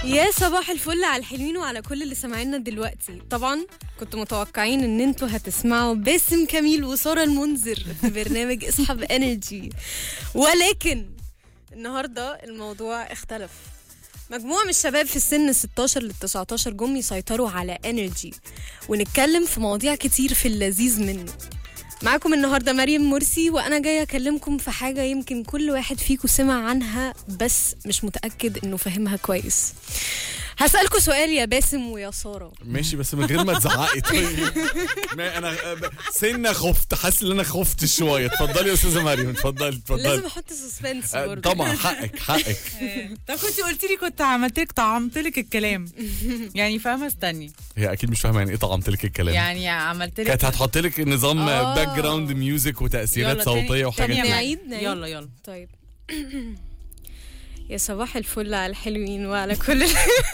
يا صباح الفل على الحلوين وعلى كل اللي سامعينا دلوقتي طبعا كنتوا متوقعين ان انتوا هتسمعوا باسم كميل وسارة المنذر في برنامج اصحاب انرجي ولكن النهارده الموضوع اختلف مجموعة من الشباب في السن 16 ل 19 جم يسيطروا على انرجي ونتكلم في مواضيع كتير في اللذيذ منه معاكم النهارده مريم مرسي وانا جايه اكلمكم في حاجه يمكن كل واحد فيكم سمع عنها بس مش متاكد انه فاهمها كويس هسألكوا سؤال يا باسم ويا سارة ماشي بس من غير ما تزعقي طيب ما انا سنه خفت حاسس ان انا خفت شويه اتفضلي يا استاذه مريم اتفضلي لازم اتفضلي احط سسبنس آه، برضه طبعا حقك حقك طب كنت قلت لي كنت عملت لك طعمت لك الكلام يعني فاهمه استني هي اكيد مش فاهمه يعني ايه طعمت لك الكلام يعني عملت لك كانت هتحط لك نظام آه. باك جراوند ميوزك وتاثيرات يلا تاني- صوتيه وحاجات تاني يا كده. نعيد مريم. نعيد. يلا يلا طيب يا صباح الفل على الحلوين وعلى كل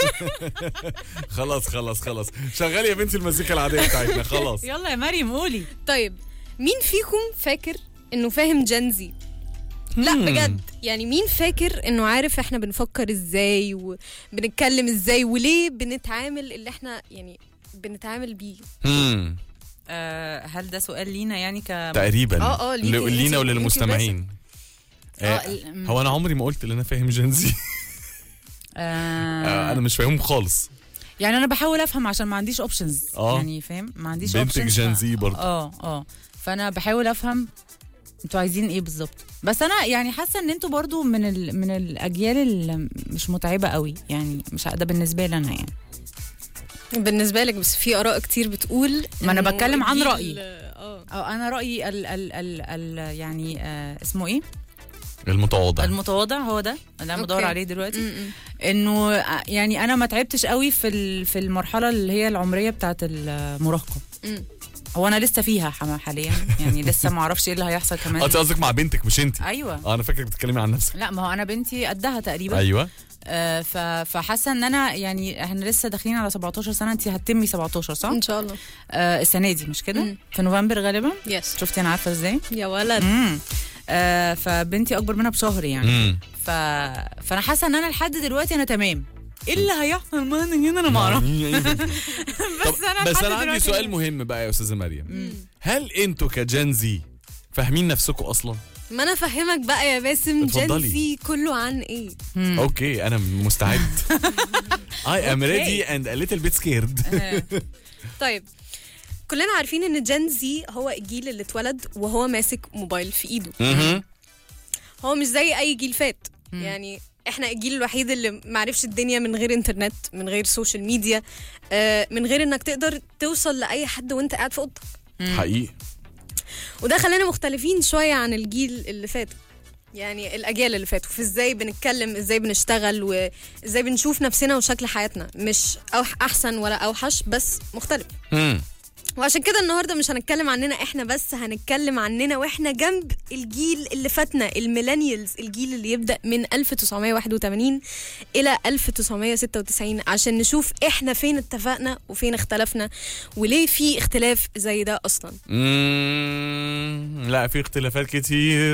خلاص خلاص خلاص شغلي يا بنتي المزيكا العاديه بتاعتنا خلاص يلا يا مريم قولي طيب مين فيكم فاكر انه فاهم جنزي لا مم. بجد يعني مين فاكر انه عارف احنا بنفكر ازاي وبنتكلم ازاي وليه بنتعامل اللي احنا يعني بنتعامل بيه مم. آه هل ده سؤال لينا يعني ك تقريبا آه، آه، ليكي ل- انتي- لينا انتي وللمستمعين آه، آه، ال- هو انا عمري ما قلت ان انا فاهم جنزي آه انا مش فاهمهم خالص يعني انا بحاول افهم عشان ما عنديش اوبشنز آه. يعني فاهم ما عنديش بنتك options، ف- جين زي برضه. اه اه فانا بحاول افهم انتوا عايزين ايه بالظبط بس انا يعني حاسه ان انتوا برضو من ال... من الاجيال اللي مش متعبه قوي يعني مش ده بالنسبه لي انا يعني بالنسبه لك بس في اراء كتير بتقول ما أنا إنه بتكلم عن الجيل- رأيي. اه أو انا رايي ال ال ال ال يعني آه اسمه ايه المتواضع المتواضع هو ده اللي انا بدور أوكي. عليه دلوقتي م-م. انه آه، يعني انا ما تعبتش قوي في ال- في المرحله اللي هي العمريه بتاعه المراهقه م. هو انا لسه فيها حما- حاليا يعني لسه ما اعرفش ايه اللي هيحصل اه كمان انت قصدك مع بنتك مش انت ايوه اه انا فاكرك بتتكلمي عن نفسك لا ما هو انا بنتي قدها تقريبا ايوه آه ف- فحاسه ان انا يعني احنا لسه داخلين على 17 سنه انت هتتمي 17 صح؟ ان شاء الله آه السنه دي مش كده؟ مم. في نوفمبر غالبا يس شفتي انا عارفه ازاي؟ يا ولد امم آه فبنتي اكبر منها بشهر يعني امم ف... فانا حاسه ان انا لحد دلوقتي انا تمام ايه اللي هيحصل معانا هنا انا ما اعرفش بس أنا بس لحد انا عندي دلوقتي- سؤال مهم بقى يا استاذه مريم هل انتوا كجنزي فاهمين نفسكم اصلا ما انا افهمك بقى يا باسم اتفضلي. جنسي كله عن ايه مم. اوكي انا مستعد I am ready and a little bit scared آه. طيب كلنا عارفين ان جين زي هو الجيل اللي اتولد وهو ماسك موبايل في ايده مهم. هو مش زي اي جيل فات يعني احنا الجيل الوحيد اللي معرفش الدنيا من غير انترنت من غير سوشيال ميديا آه، من غير انك تقدر توصل لاي حد وانت قاعد في اوضتك حقيقي وده خلانا مختلفين شويه عن الجيل اللي فات يعني الاجيال اللي فاتوا في ازاي بنتكلم ازاي بنشتغل وازاي بنشوف نفسنا وشكل حياتنا مش أوح احسن ولا اوحش بس مختلف مم. وعشان كده النهارده مش هنتكلم عننا احنا بس هنتكلم عننا واحنا جنب الجيل اللي فاتنا الميلينيالز الجيل اللي يبدا من 1981 الى 1996 عشان نشوف احنا فين اتفقنا وفين اختلفنا وليه في اختلاف زي ده اصلا مم. لا في اختلافات كتير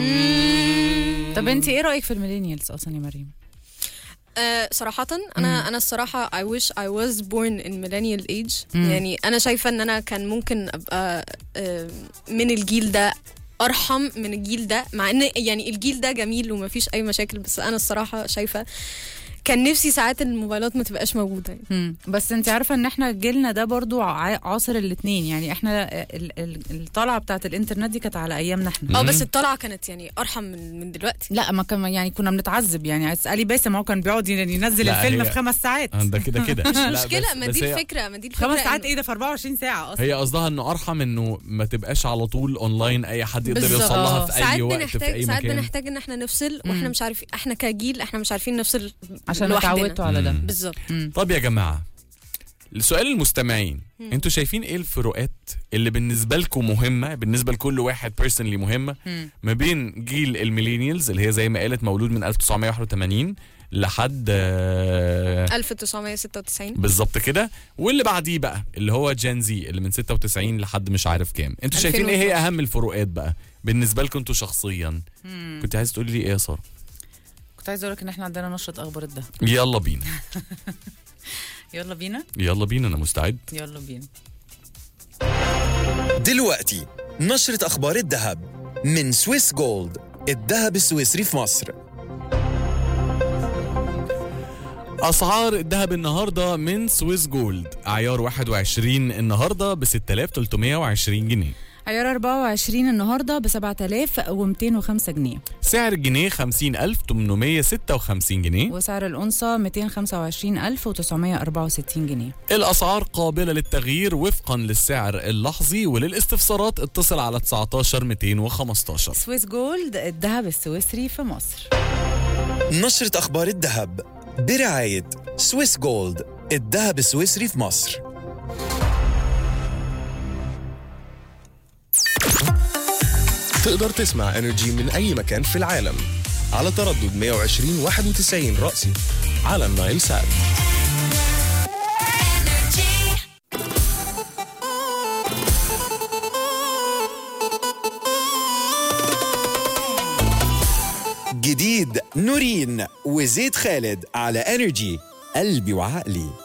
طب انت ايه رايك في الميلينيالز اصلا يا مريم؟ أه صراحة أنا أنا الصراحة I wish I was born in millennial age مم. يعني أنا شايفة إن أنا كان ممكن أبقى أه من الجيل ده أرحم من الجيل ده مع إن يعني الجيل ده جميل ومفيش أي مشاكل بس أنا الصراحة شايفة كان نفسي ساعات الموبايلات ما تبقاش موجودة يعني. مم. بس انت عارفه ان احنا جيلنا ده برضو ع- عاصر الاثنين يعني احنا ال- ال- الطلعه بتاعت الانترنت دي كانت على ايامنا احنا اه مم. بس الطلعة كانت يعني أرحم من من دلوقتي لا ما كان يعني كنا بنتعذب يعني اسالي باسم هو كان بيقعد ينزل لا، الفيلم هي- في خمس ساعات آه، ده كده كده مش لا، مشكلة بس- ما بس دي هي- الفكرة ما دي الفكرة خمس ساعات إنه- ايه ده في 24 ساعه اصلا هي قصدها انه ارحم انه ما تبقاش على طول اونلاين اي حد يقدر بالظبط. يوصل لها في ساعات اي وقت في بنحتاج اي ساعات مكان بنحتاج ان احنا نفصل واحنا مم. مش عارفين احنا كجيل احنا مش عارفين نفصل عشان لوحدنا. اتعودتوا على ده مم. بالظبط مم. طب يا جماعه السؤال المستمعين انتوا شايفين ايه الفروقات اللي بالنسبه لكم مهمه بالنسبه لكل واحد بيرسونلي مهمه مم. ما بين جيل الميلينيالز اللي هي زي ما قالت مولود من 1981 لحد آه، 1996 بالظبط كده واللي بعديه بقى اللي هو جين زي اللي من 96 لحد مش عارف كام انتوا شايفين ايه هي 2012. اهم الفروقات بقى بالنسبه لكم انتوا شخصيا مم. كنت عايز تقولي لي ايه يا ساره كنت عايزه اقول لك ان احنا عندنا نشره اخبار الدهب يلا بينا يلا بينا يلا بينا انا مستعد يلا بينا دلوقتي نشرة أخبار الذهب من سويس جولد الذهب السويسري في مصر اسعار الذهب النهارده من سويس جولد عيار 21 النهارده ب 6320 جنيه عيار 24 النهارده ب 7205 جنيه سعر الجنيه 50856 جنيه وسعر الأنصة 225964 جنيه الأسعار قابلة للتغيير وفقا للسعر اللحظي وللاستفسارات اتصل على 19 215 سويس جولد الذهب السويسري في مصر نشرة أخبار الذهب برعاية سويس جولد الذهب السويسري في مصر تقدر تسمع انرجي من اي مكان في العالم على تردد 120 91 رأسي على النايل سات جديد نورين وزيد خالد على انرجي قلبي وعقلي